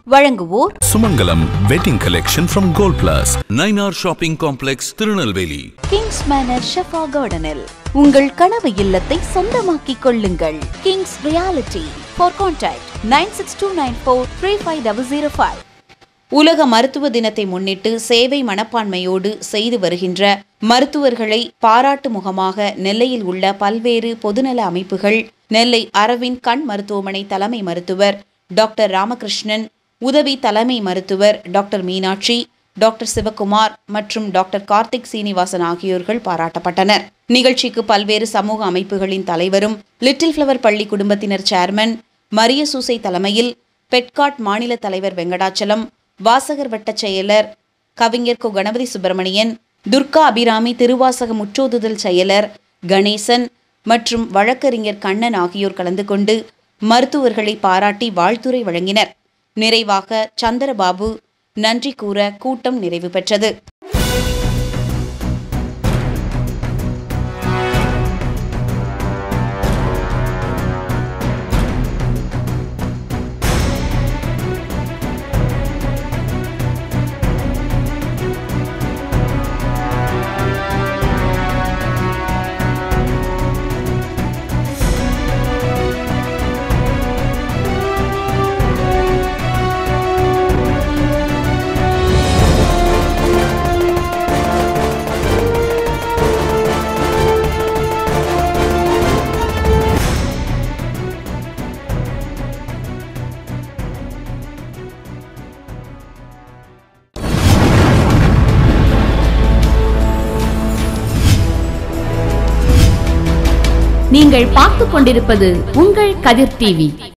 வழங்குவோர் Sumangalam wedding collection from Gold Plus. Nainar shopping complex Tirunelveli Kings Manor ஷெஃபா கார்டனில் உங்கள் கனவு இல்லத்தை சொந்தமாக்கிக் கொள்ளுங்கள் Kings Realty for contact nine six two nine four three five double zero five உலக மருத்துவ தினத்தை முன்னிட்டு சேவை மனப்பான்மையோடு செய்து வருகின்ற மருத்துவர்களை பாராட்டு முகமாக நெல்லையில் உள்ள பல்வேறு பொதுநல அமைப்புகள் நெல்லை அரவிந்த் கண் மருத்துவமனை தலைமை மருத்துவர் டாக்டர் ராமகிருஷ்ணன் உதவி தலைமை மருத்துவர் டாக்டர் மீனாட்சி டாக்டர் சிவகுமார் மற்றும் டாக்டர் கார்த்திக் சீனிவாசன் ஆகியோர்கள் பாராட்டப்பட்டனர் நிகழ்ச்சிக்கு பல்வேறு சமூக அமைப்புகளின் தலைவரும் லிட்டில் ஃப்ளவர் பள்ளி குடும்பத்தினர் சேர்மன் மரிய சூசை தலைமையில் பெட்காட் மாநில தலைவர் வெங்கடாச்சலம் வாசகர் வட்டச் செயலர் கவிஞர் கோ கணபதி சுப்பிரமணியன் துர்கா அபிராமி திருவாசக முற்றோதுதல் செயலர் கணேசன் மற்றும் வழக்கறிஞர் கண்ணன் ஆகியோர் கலந்து கொண்டு மருத்துவர்களை பாராட்டி வாழ்த்துரை வழங்கினர் நிறைவாக சந்திரபாபு நன்றி கூற கூட்டம் நிறைவு பெற்றது நீங்கள் பார்த்துக் கொண்டிருப்பது உங்கள் கதிர் டிவி